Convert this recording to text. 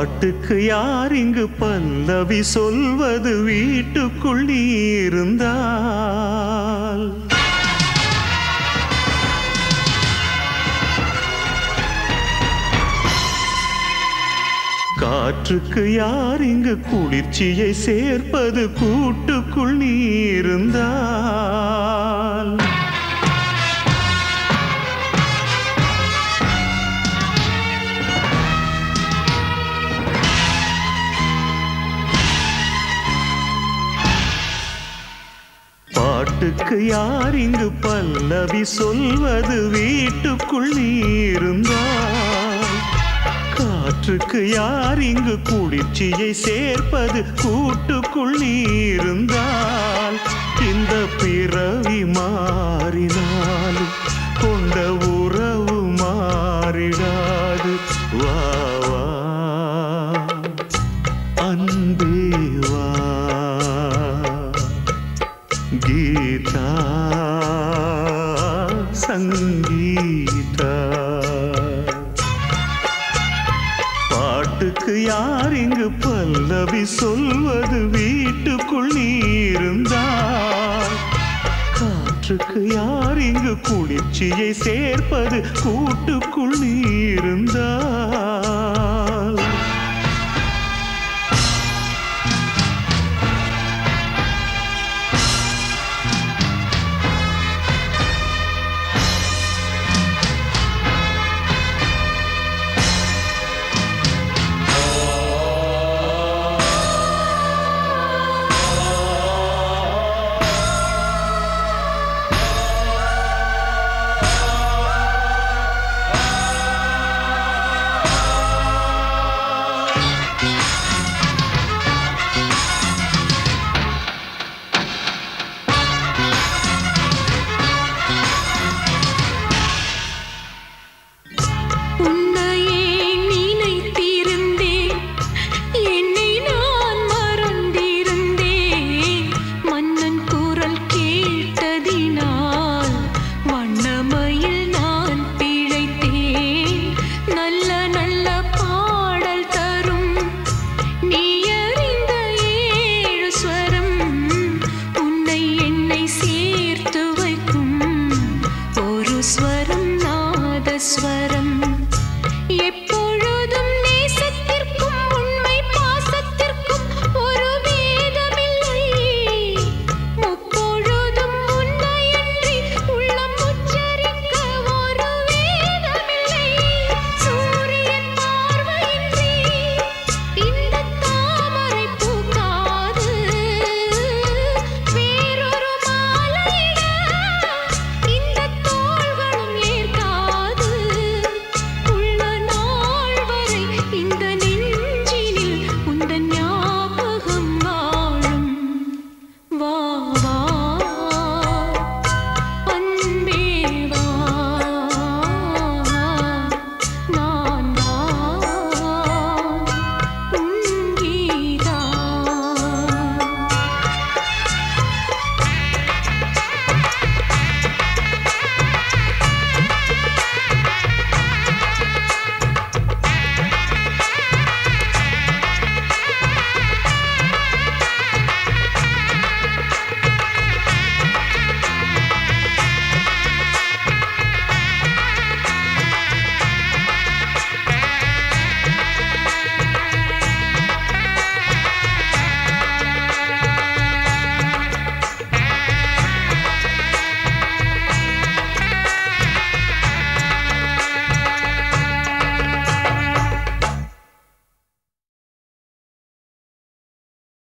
பாட்டுக்கு யார் இங்கு பல்லவி சொல்வது வீட்டுக்குள் நீ இருந்தால் காற்றுக்கு யார் இங்கு குளிர்ச்சியை சேர்ப்பது கூட்டுக்குள் நீ இருந்தால் பாட்டுக்கு யார் இங்கு பல்லவி சொல்வது வீட்டுக்குள் நீ இருந்தால் காற்றுக்கு யார் இங்கு குளிர்ச்சியை சேர்ப்பது கூட்டுக்குள் நீ இருந்தால் இந்த பிறவி மாறினாலும் கொண்ட உறவு மாறிடாது வா வா அன்பே வா கீதா சங்கீதா பாட்டுக்கு யார் இங்கு பல்லவி சொல்வது வீட்டுக்குள் நீ இருந்தால் காற்றுக்கு யார் இங்கு குளிர்ச்சியை சேர்ப்பது கூட்டுக்குள் நீ இருந்தால்